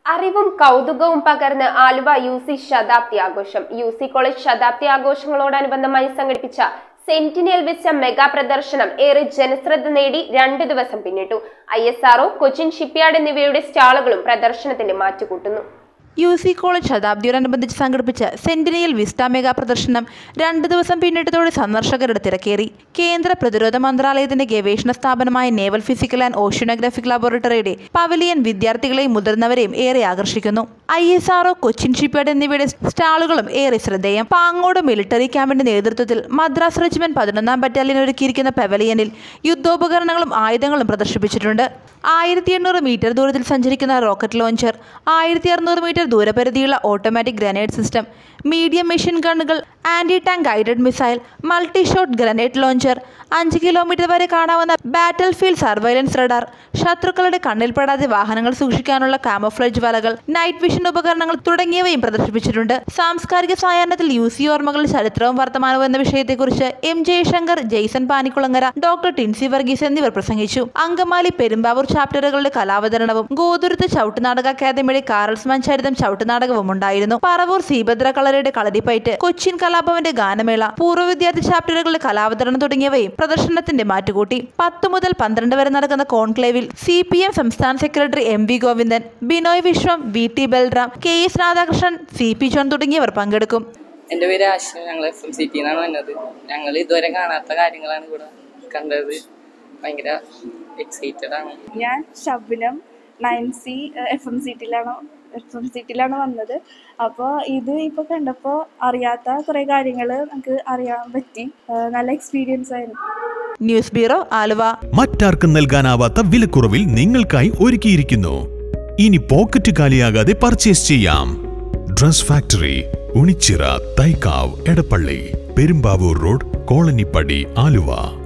അറിവും കൗതുകവും പകർന്ന് Aluva U C ശതാബ്ദി ആഘോഷം യു സി കോളേജ് ശതാബ്ദി ആഘോഷങ്ങളോടനുബന്ധമായി സംഘടിപ്പിച്ച സെന്റിനിയൽ വെച്ച മെഗാ പ്രദർശനം ഏറെ ജനശ്രദ്ധ നേടി രണ്ടു ദിവസം പിന്നിട്ടു I S R O Cochin shipyard എന്നിവയുടെ സ്റ്റാളുകളും പ്രദർശനത്തിന് മാറ്റുകൂട്ടുന്നു യു സി കോളേജ് ശതാബ്ദിയോടനുബന്ധിച്ച് സംഘടിപ്പിച്ച സെന്റിനിയൽ വിസ്റ്റ മെഗാ പ്രദർശനം രണ്ട് ദിവസം പിന്നിട്ടതോടെ സന്ദർശകരുടെ തിരക്കേറി കേന്ദ്ര പ്രതിരോധ മന്ത്രാലയത്തിന്റെ ഗവേഷണ സ്ഥാപനമായ നേവൽ ഫിസിക്കൽ ആൻഡ് ഓഷ്യനോഗ്രാഫിക് ലബോറട്ടറിയുടെ പവലിയൻ വിദ്യാർത്ഥികളെയും മുതിർന്നവരെയും ഏറെ ആകർഷിക്കുന്നു I S R O Cochin shipyard എന്നിവയുടെ സ്റ്റാളുകളും ഏറെ ശ്രദ്ധേയം പാങ്ങോട് മിലിറ്ററി ക്യാമ്പിന്റെ നേതൃത്വത്തിൽ മദ്രാസ് റെജിമെന്റ് പതിനൊന്നാം ബറ്റാലിയൻ ഒരുക്കിയിരിക്കുന്ന പവലിയനിൽ യുദ്ധോപകരണങ്ങളും ആയുധങ്ങളും പ്രദർശിപ്പിച്ചിട്ടുണ്ട് ആയിരത്തി എണ്ണൂറ് മീറ്റർ ദൂരത്തിൽ സഞ്ചരിക്കുന്ന റോക്കറ്റ് ലോഞ്ചർ ആയിരത്തി അറുന്നൂറ് മീറ്റർ ദൂരപരിധിയുള്ള automatic grenade system medium machine ഗണ്ണുകൾ anti tank guided missile multi shot grenade launcher അഞ്ച് കിലോമീറ്റർ വരെ കാണാവുന്ന ബാറ്റിൽ ഫീൽഡ് സർവൈലൻസ് റഡാർ ശത്രുക്കളുടെ കണ്ണിൽപ്പെടാതെ വാഹനങ്ങൾ സൂക്ഷിക്കാനുള്ള കാമോഫ്ലേജ് വലകൾ നൈറ്റ് വിഷൻ ഉപകരണങ്ങൾ തുടങ്ങിയവയും പ്രദർശിപ്പിച്ചിട്ടുണ്ട് സാംസ്കാരിക സായാഹ്നത്തിൽ യു സി ഓർമ്മകളുടെ ചരിത്രവും വർത്തമാനവും എന്ന വിഷയത്തെക്കുറിച്ച് എം ജയശങ്കർ ജെയ്സൺ പാനിക്കുളങ്ങര ഡോക്ടർ ടിൻസി വർഗീസ് എന്നിവർ പ്രസംഗിച്ചു അങ്കമാലി പെരുമ്പാവൂർ ചാപ്റ്ററുകളുടെ കലാവതരണവും ഗോതുരുത്ത് ചവിട്ടുനാടക അക്കാദമിയുടെ കാറൽസ്മാൻ ചരിതം ചവിട്ടുനാടകവും ഉണ്ടായിരുന്നു പറവൂർ സീഭദ്ര കളരയുടെ കളരിപ്പയറ്റ് കൊച്ചിൻ കലാഭവന്റെ ഗാനമേള പൂർവ്വ വിദ്യാർത്ഥി ചാപ്റ്ററുകളുടെ കലാവതരണം തുടങ്ങിയവയും പ്രദർശനത്തിന്റെ മാറ്റുകൂട്ടി പത്ത് മുതൽ പന്ത്രണ്ട് വരെ നടക്കുന്ന കോൺക്ലേവിൽ സി പി എം സംസ്ഥാന secretary M V Govindan Binoy Viswam V T Balram K S Radhakrishnan C P John തുടങ്ങിയവർ പങ്കെടുക്കും എൻ്റെ പേര് ആശ ഞങ്ങൾ എഫ് എം സിറ്റിയിൽ നിന്നാണ് വന്നത് ഞങ്ങൾ ഇതുവരെ കാണാത്ത കാര്യങ്ങളാണ് ഇവിടെ കണ്ടത് ഭയങ്കര എക്സൈറ്റഡ് ആണ് ഞാൻ Shabnam nine C F M സീറ്റിലാണ് എഫ് എം സീറ്റിലാണ് വന്നത് അപ്പോൾ ഇത് ഇപ്പോൾ കണ്ടപ്പോൾ അറിയാത്ത കുറേ കാര്യങ്ങൾ നമുക്ക് അറിയാൻ പറ്റി ഏഹ് നല്ല എക്സ്പീരിയൻസ് ആയിരുന്നു ന്യൂസ് ബ്യൂറോ ആലുവ മറ്റാർക്കും നൽകാനാവാത്ത വിലക്കുറവിൽ നിങ്ങൾക്കായി ഒരുക്കിയിരിക്കുന്നു ഇനി പോക്കറ്റ് കാലിയാകാതെ പർച്ചേസ് ചെയ്യാം dress factory Unichira Thaikkavu Edappally Perumbavoor road Kolanippadi Aluva